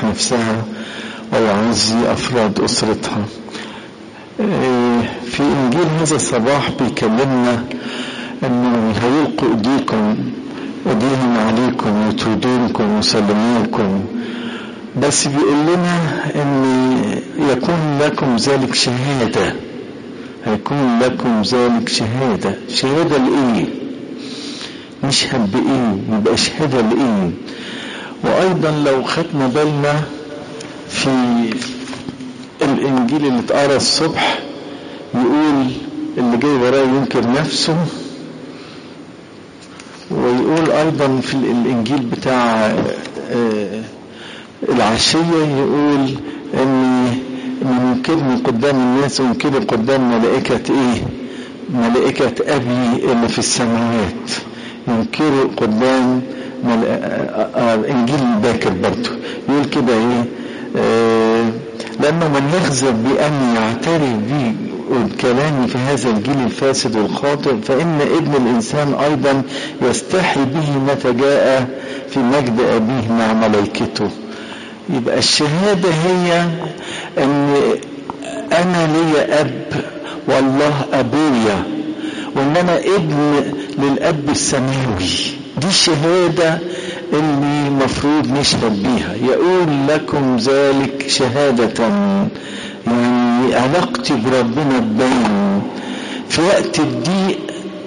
نفسها ويعزي أفراد أسرتها في إنجيل هذا الصباح بيكلمنا أنه هيلقوا إيديكم إيديهم عليكم يطردونكم ويسلموكم بس بيقول لنا أن يكون لكم ذلك شهادة هيكون لكم ذلك شهادة شهادة لإيه نشهد بإيه يبقى شهادة لإيه وأيضا لو خدنا بالنا في الإنجيل اللي اتقرا الصبح يقول اللي جاي وراه ينكر نفسه ويقول أيضا في الإنجيل بتاع العشية يقول أن من ينكرني قدام الناس ينكرني قدام ملائكة إيه ملائكة أبي اللي في السماوات ينكروا قدام مل... إنجيل الباكر برضه يقول كده إيه آه لأنه من يخزب بأن يعترف بي كلامي في هذا الجيل الفاسد والخاطئ فإن ابن الإنسان أيضا يستحي به متى جاء في مجد أبيه مع ملائكته يبقى الشهادة هي أن أنا لي أب والله أبويا وأن أنا ابن للأب السماوي دي الشهادة اللي مفروض نشهد بيها يقول لكم ذلك شهادة يعني علاقتي بربنا تبين في وقت الضيق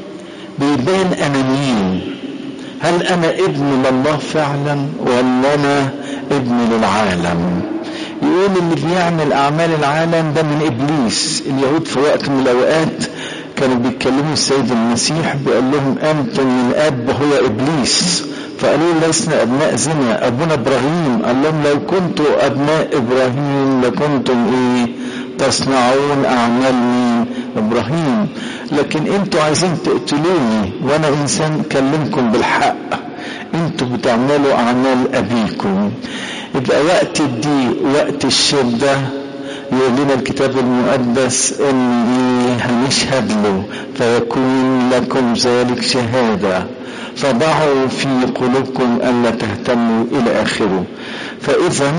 بيبان أنا مين هل أنا ابن لله فعلا ولا أنا ابن للعالم يقول اللي بيعمل أعمال العالم ده من إبليس اليهود في وقت من الأوقات كانوا بيتكلموا السيد المسيح بيقول لهم أنتم من أب هو إبليس فقالوا لسنا أبناء زنا أبونا إبراهيم قال لهم لو كنتوا أبناء إبراهيم لكنتم إيه تصنعون أعمال مين إبراهيم لكن أنتوا عايزين تقتلوني وأنا إنسان كلمكم بالحق أنتوا بتعملوا أعمال أبيكم يبقى وقت الضيق وقت الشدة يقول لنا الكتاب المقدس ان هنشهد له فيكون لكم ذلك شهادة فضعوا في قلوبكم ألا تهتموا إلى آخره فإذا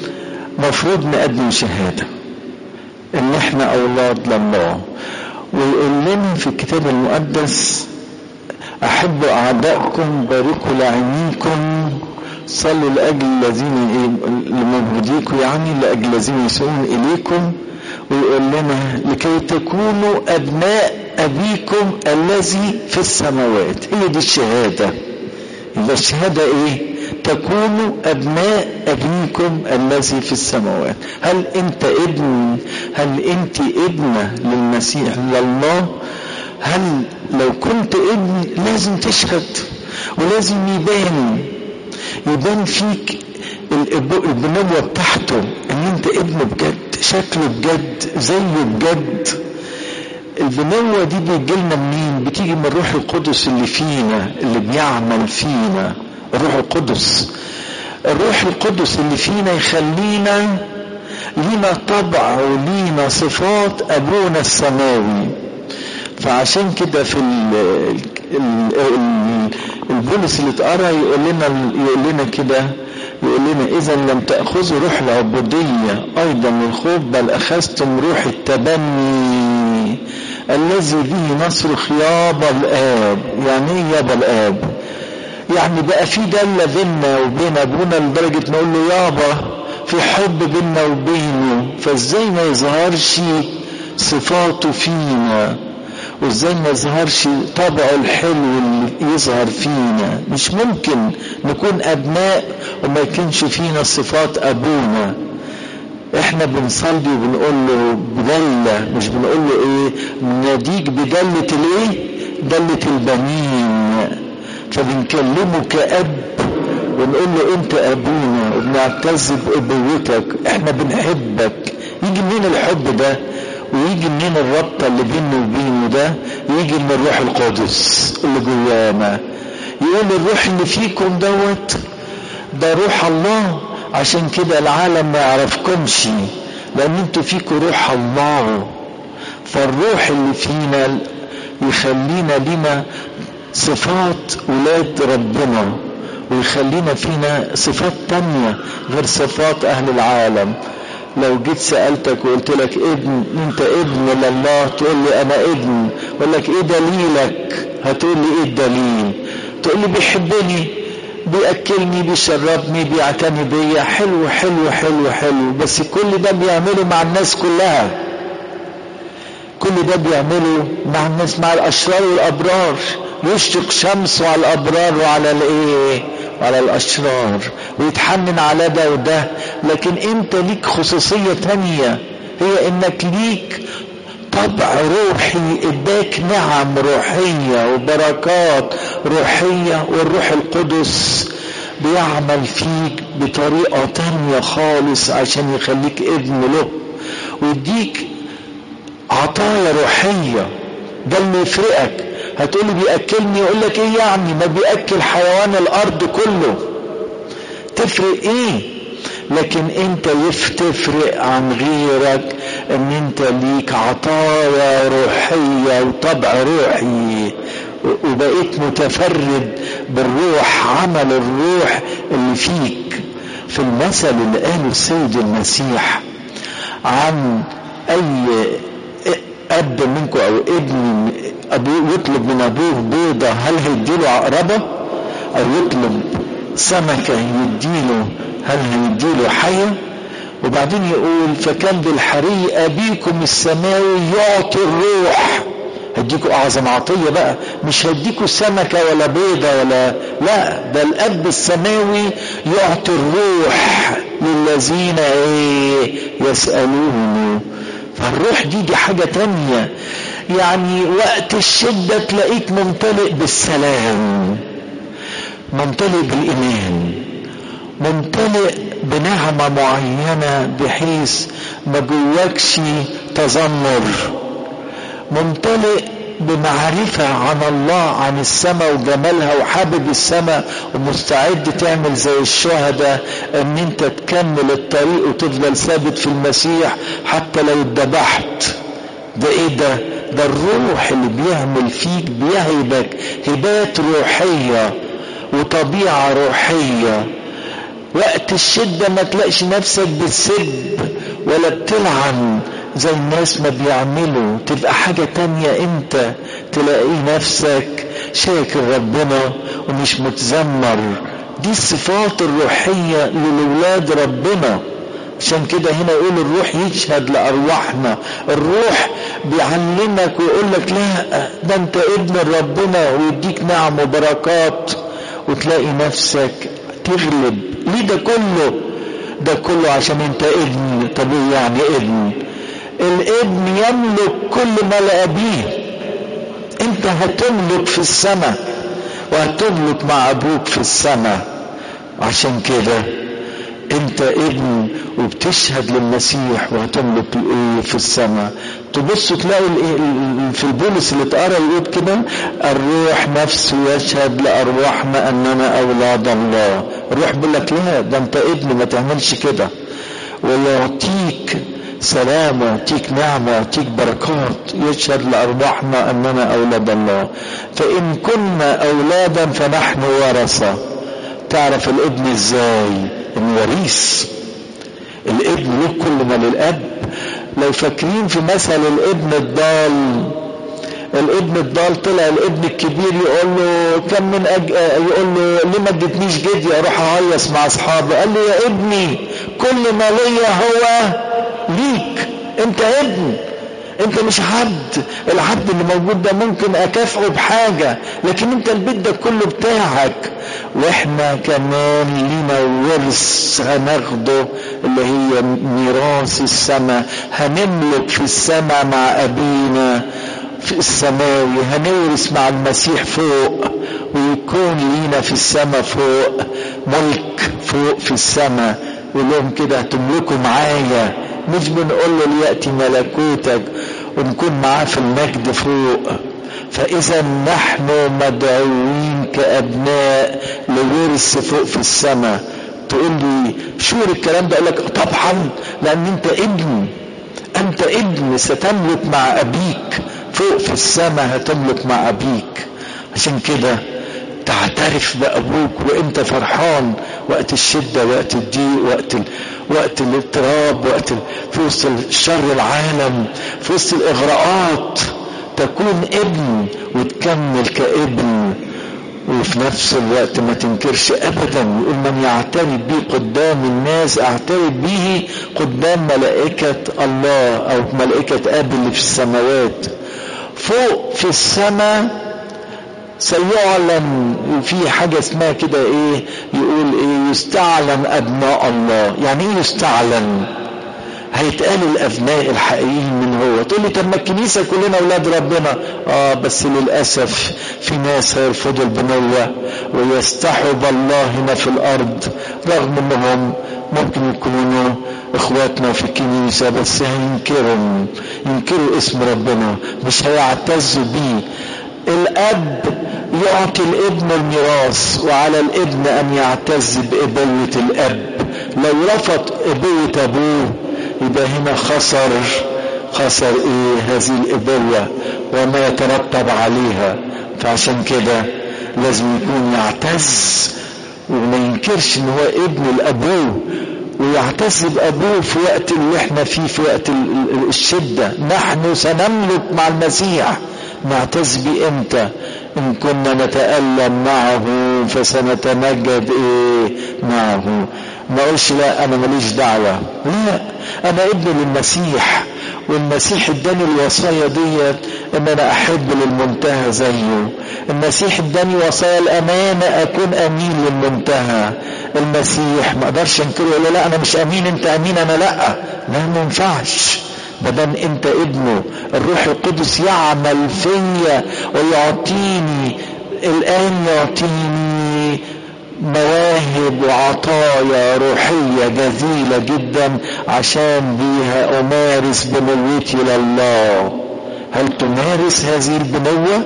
مفروض نقدم شهادة إن إحنا أولاد لله ويقول لنا في الكتاب المقدس أحبوا أعدائكم باركوا لعينيكم صلوا لأجل الذين لمبغضيكم يعني لأجل الذين يسوون إليكم ويقول لنا لكي تكونوا أبناء أبيكم الذي في السماوات هي دي الشهادة يبقى الشهادة إيه؟ تكونوا أبناء أبيكم الذي في السماوات هل أنت ابن هل أنت ابنة للمسيح لله هل لو كنت ابن لازم تشهد ولازم يبان يبان فيك البنوة بتاعته ان انت ابنه بجد شكله بجد زيه بجد البنوة دي بيجيلنا منين بتيجي من الروح القدس اللي فينا اللي بيعمل فينا الروح القدس الروح القدس اللي فينا يخلينا لينا طبع ولينا صفات ابونا السماوي فعشان كده في ال ال البولس اللي اتقرا يقول لنا يقول لنا كده يقول لنا اذا لم تاخذوا روح العبوديه ايضا الخوف بل اخذتم روح التبني الذي به نصرخ يابا الاب يعني ايه يابا الاب يعني بقى في دله بيننا وبين ابونا لدرجه نقول له يابا في حب بيننا وبينه فازاي ما يظهرش صفاته فينا وازاي ما يظهرش طبعه الحلو اللي يظهر فينا مش ممكن نكون ابناء وما يكونش فينا صفات ابونا احنا بنصلي وبنقول له بدلة مش بنقول له ايه ناديك بدلة الايه دلة البنين فبنكلمه كأب ونقول له انت ابونا وبنعتز بابوتك احنا بنحبك يجي منين الحب ده ويجي منين الرابطة اللي بينه وبينه ده يجي من الروح القدس اللي جوانا يقول الروح اللي فيكم دوت ده روح الله عشان كده العالم ما يعرفكمش لان انتوا فيكم روح الله فالروح اللي فينا يخلينا لنا صفات ولاد ربنا ويخلينا فينا صفات تانية غير صفات أهل العالم لو جيت سألتك وقلت لك ابن انت ابن لله تقول لي انا ابن اقول لك ايه دليلك هتقول لي ايه الدليل تقول لي بيحبني بيأكلني بيشربني بيعتني بيا حلو حلو حلو حلو بس كل ده بيعمله مع الناس كلها كل ده بيعمله مع الناس مع الاشرار والابرار يشرق شمسه على الابرار وعلى الايه وعلى الاشرار ويتحنن على ده وده لكن انت ليك خصوصية تانية هي انك ليك طبع روحي اداك نعم روحية وبركات روحية والروح القدس بيعمل فيك بطريقة تانية خالص عشان يخليك ابن له ويديك عطايا روحية ده اللي يفرقك هتقولي بيأكلني يقول لك ايه يعني ما بيأكل حيوان الارض كله تفرق ايه لكن انت تفرق عن غيرك ان انت ليك عطايا روحية وطبع روحي وبقيت متفرد بالروح عمل الروح اللي فيك في المثل اللي قاله السيد المسيح عن اي اب منكم او ابن ابوه يطلب من ابوه بيضة هل هيديله عقربة او يطلب سمكة يديله هل هيديله حية وبعدين يقول فكان بالحري ابيكم السماوي يعطي الروح هديكوا اعظم عطية بقى مش هديكوا سمكة ولا بيضة ولا لا ده الاب السماوي يعطي الروح للذين ايه يسألونه فالروح دي دي حاجة تانية يعني وقت الشدة تلاقيك ممتلئ بالسلام ممتلئ بالإيمان ممتلئ بنعمة معينة بحيث ما جواكش تذمر ممتلئ بمعرفة عن الله عن السماء وجمالها وحابب السماء ومستعد تعمل زي الشهداء ان انت تكمل الطريق وتفضل ثابت في المسيح حتى لو اتذبحت ده ايه ده ده الروح اللي بيعمل فيك بيهبك هبات روحية وطبيعة روحية وقت الشدة ما تلاقيش نفسك بتسب ولا بتلعن زي الناس ما بيعملوا تبقى حاجة تانية انت تلاقي نفسك شاكر ربنا ومش متذمر دي الصفات الروحية للولاد ربنا عشان كده هنا يقول الروح يشهد لأرواحنا الروح بيعلمك ويقول لك لا ده انت ابن ربنا ويديك نعم وبركات وتلاقي نفسك تغلب ليه ده كله ده كله عشان انت ابن طب ايه يعني ابن الابن يملك كل ما لأبيه انت هتملك في السماء وهتملك مع ابوك في السماء عشان كده انت ابن وبتشهد للمسيح وهتملك ايه في السماء تبص تلاقي في البولس اللي اتقرا يقول كده الروح نفسه يشهد لارواحنا اننا اولاد الله الروح بيقول لك لا ده انت ابن ما تعملش كده ويعطيك سلام ويعطيك نعمة ويعطيك بركات يشهد لأرواحنا أننا أولاد الله فإن كنا أولادا فنحن ورثة تعرف الابن ازاي الوريث الابن له كل ما للاب لو فاكرين في مثل الابن الضال الابن الضال طلع الابن الكبير يقول له كم من أج... يقول له ليه ما اديتنيش جدي اروح اهيص مع اصحابي قال له يا ابني كل ما ليا هو ليك انت ابن انت مش عبد العبد اللي موجود ده ممكن اكافئه بحاجة لكن انت البيت ده كله بتاعك واحنا كمان لينا ورث هناخده اللي هي ميراث السماء هنملك في السماء مع ابينا في السماوي هنورث مع المسيح فوق ويكون لينا في السماء فوق ملك فوق في السماء يقول لهم كده هتملكوا معايا مش بنقول له ليأتي ملكوتك ونكون معاه في المجد فوق فإذا نحن مدعوين كأبناء لورث فوق في السماء تقول لي شو الكلام ده أقول لك طبعا لأن أنت ابن أنت ابن ستملك مع أبيك فوق في السماء هتملك مع أبيك عشان كده تعترف بأبوك وانت فرحان وقت الشدة وقت الضيق وقت ال... وقت الاضطراب وقت ال... في وسط شر العالم في وسط الإغراءات تكون ابن وتكمل كابن وفي نفس الوقت ما تنكرش ابدا يقول من يعترف بي قدام الناس اعترف به قدام ملائكة الله او ملائكة اب اللي في السماوات فوق في السماء سيعلن في حاجة اسمها كده ايه يقول ايه يستعلن ابناء الله يعني ايه يستعلن هيتقال الابناء الحقيقيين من هو تقول لي طب ما الكنيسه كلنا اولاد ربنا اه بس للاسف في ناس هيرفضوا البنوه ويستحوا بالله هنا في الارض رغم انهم ممكن يكونوا اخواتنا في الكنيسه بس هينكروا ينكروا اسم ربنا مش هيعتزوا بيه الاب يعطي الابن الميراث وعلى الابن ان يعتز بابوه الاب لو رفض ابوه ابوه يبقى هنا خسر خسر ايه هذه الابوة وما يترتب عليها فعشان كده لازم يكون يعتز وما ينكرش ان هو ابن لابوه ويعتز بابوه في وقت اللي احنا فيه في وقت الشدة نحن سنملك مع المسيح نعتز بيه امتى ان كنا نتألم معه فسنتمجد ايه معه ما اقولش لا انا ماليش دعوة لا انا ابن للمسيح والمسيح اداني الوصايا ديت ان انا احب للمنتهى زيه المسيح اداني وصايا الامانة اكون امين للمنتهى المسيح ما اقدرش انكره ولا لا انا مش امين انت امين انا لا لا ما ينفعش مادام انت ابنه الروح القدس يعمل فيا ويعطيني الان يعطيني مواهب وعطايا روحية جزيلة جدا عشان بيها أمارس بنوتي لله هل تمارس هذه البنوة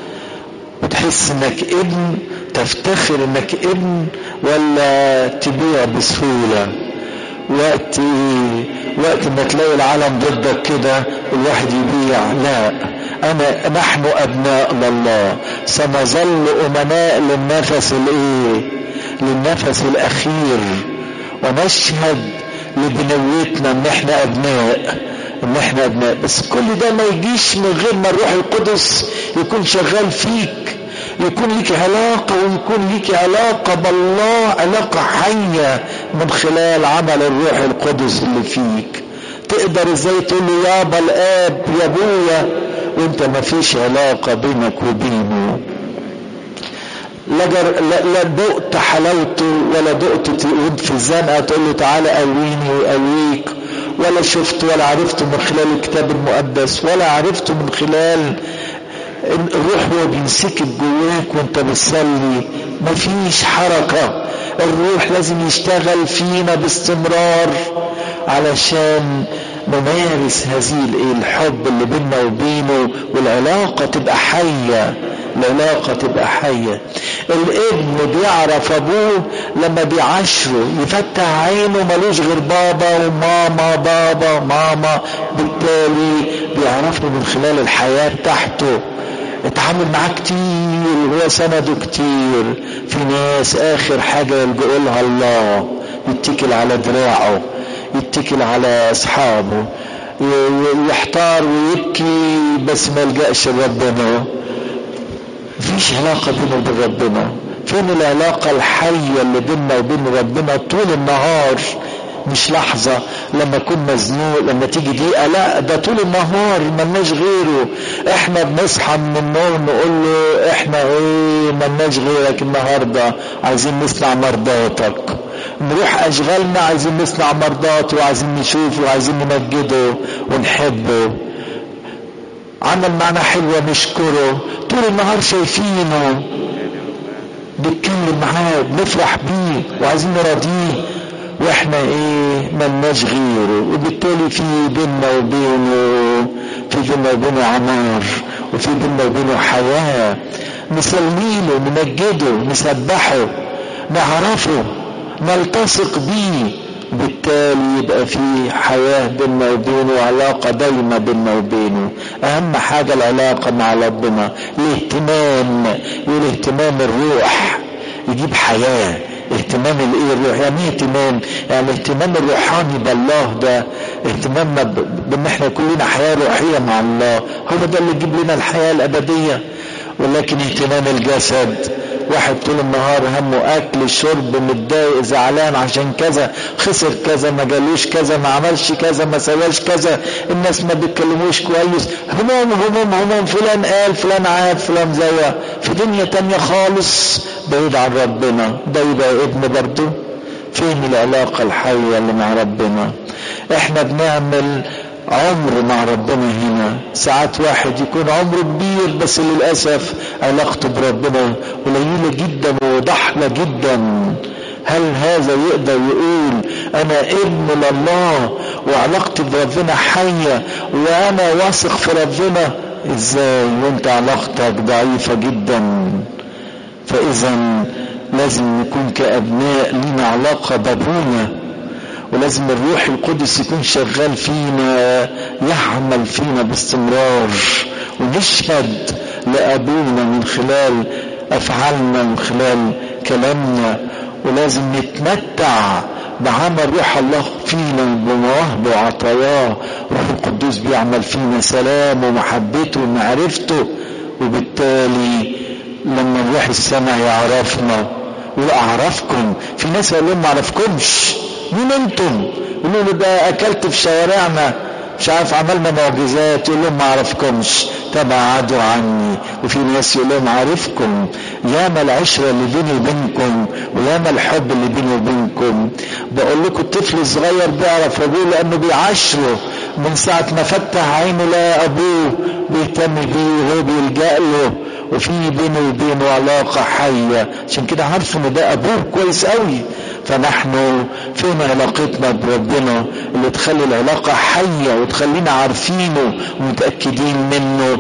وتحس انك ابن تفتخر انك ابن ولا تبيع بسهولة وقت وقت ما تلاقي العالم ضدك كده الواحد يبيع لا انا نحن ابناء لله سنظل امناء للنفس الايه للنفس الاخير ونشهد لبنوتنا ان احنا ابناء ان احنا ابناء بس كل ده ما يجيش من غير ما الروح القدس يكون شغال فيك يكون ليك علاقة ويكون ليك علاقة بالله علاقة حية من خلال عمل الروح القدس اللي فيك تقدر ازاي تقول له يابا الاب يا ابويا وانت ما فيش علاقة بينك وبينه لا, جر... لا, لا دقت حلاوته ولا دقت تقود في الزنقة تقول له تعالى قويني وقويك ولا شفت ولا عرفته من خلال الكتاب المقدس ولا عرفته من خلال الروح هو بيمسكك جواك وانت بتصلي مفيش حركة الروح لازم يشتغل فينا باستمرار علشان نمارس هذه الحب اللي بيننا وبينه والعلاقة تبقى حية العلاقة تبقى حية الابن بيعرف ابوه لما بيعاشره يفتح عينه ملوش غير بابا وماما بابا ماما بالتالي بيعرفه من خلال الحياة بتاعته اتعامل معاه كتير وهو سنده كتير في ناس اخر حاجة يلجئوا لها الله يتكل على دراعه يتكل على اصحابه يحتار ويبكي بس ما يلجأش لربنا مفيش علاقة بينه وبين ربنا فين العلاقة الحية اللي بيننا وبين ربنا طول النهار مش لحظة لما اكون مزنوق لما تيجي دقيقة لا ده طول النهار ملناش غيره احنا بنصحى من النوم نقول له احنا ايه ملناش غيرك النهاردة عايزين نسمع مرضاتك نروح اشغالنا عايزين نسمع مرضاته وعايزين نشوفه وعايزين نمجده ونحبه عمل معنا حلوة نشكره طول النهار شايفينه بنتكلم معاه بنفرح بيه وعايزين نراضيه واحنا ايه ملناش غيره وبالتالي في بيننا وبينه في بيننا وبينه عمار وفي بيننا وبينه حياة نسلميله نمجده نسبحه نعرفه نلتصق بيه وبالتالي يبقى في حياة بيننا وبينه وعلاقة دايمة بيننا وبينه أهم حاجة العلاقة مع ربنا الاهتمام يقول اهتمام الروح يجيب حياة اهتمام الايه الروح يعني ايه اهتمام يعني الاهتمام الروحاني بالله ده اهتمامنا بان احنا كلنا حياه روحيه مع الله هو ده اللي يجيب لنا الحياه الابديه ولكن اهتمام الجسد واحد طول النهار همه اكل شرب متضايق زعلان عشان كذا خسر كذا ما جالوش كذا ما عملش كذا ما سواش كذا الناس ما بيتكلموش كويس هموم هموم هموم فلان قال فلان عاد فلان زوى في دنيا تانية خالص بعيد عن ربنا ده يبقى ابن برضه فين العلاقة الحية اللي مع ربنا احنا بنعمل عمر مع ربنا هنا ساعات واحد يكون عمره كبير بس للأسف علاقته بربنا قليلة جدا وضحلة جدا هل هذا يقدر يقول انا ابن لله وعلاقتي بربنا حية وانا واثق في ربنا ازاي وانت علاقتك ضعيفة جدا فاذا لازم نكون كابناء لنا علاقة بابونا ولازم الروح القدس يكون شغال فينا يعمل فينا باستمرار ونشهد لأبونا من خلال أفعالنا من خلال كلامنا ولازم نتمتع بعمل روح الله فينا بمواهبه وعطاياه روح القدوس بيعمل فينا سلام ومحبته ومعرفته وبالتالي لما نروح السماء يعرفنا وأعرفكم في ناس قال لهم ما أعرفكمش مين انتم يقولوا له ده اكلت في شوارعنا مش عارف عملنا معجزات يقول لهم ما اعرفكمش تبعدوا عني وفي ناس يقول لهم عارفكم ياما العشره اللي بيني وبينكم وياما الحب اللي بيني وبينكم بقول لكم الطفل الصغير بيعرف ابوه لانه بيعاشره من ساعه ما فتح عينه لقى ابوه بيهتم بيه وهو بيلجا له وفي بينه وبينه علاقه حيه عشان كده عارف ان ده ابوه كويس قوي فنحن فين علاقتنا بربنا اللي تخلي العلاقة حية وتخلينا عارفينه ومتأكدين منه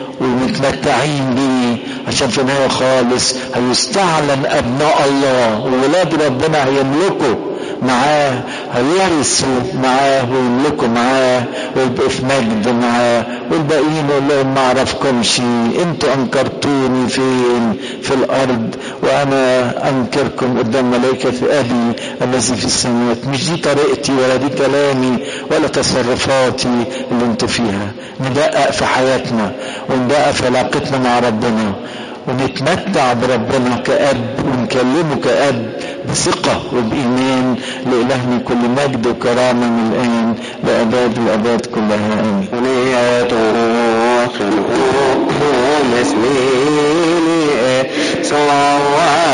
ومتمتعين بيه عشان في النهاية خالص هيستعلن أبناء الله وولاد ربنا هيملكوا معاه هيرثوا معاه ويملكوا معاه ويبقوا في مجد معاه والباقيين يقول لهم ما اعرفكمش انتوا انكرتوني فين في الارض وانا انكركم قدام ملائكه ابي الذي في السماوات مش دي طريقتي ولا دي كلامي ولا تصرفاتي اللي انتوا فيها ندقق في حياتنا وندقق في علاقتنا مع ربنا ونتمتع بربنا كأب ونكلمه كأب بثقة وبإيمان لإلهنا كل مجد وكرامة من الآن لأباد الأباد كلها آمين ونيته خلقه مسميني سواء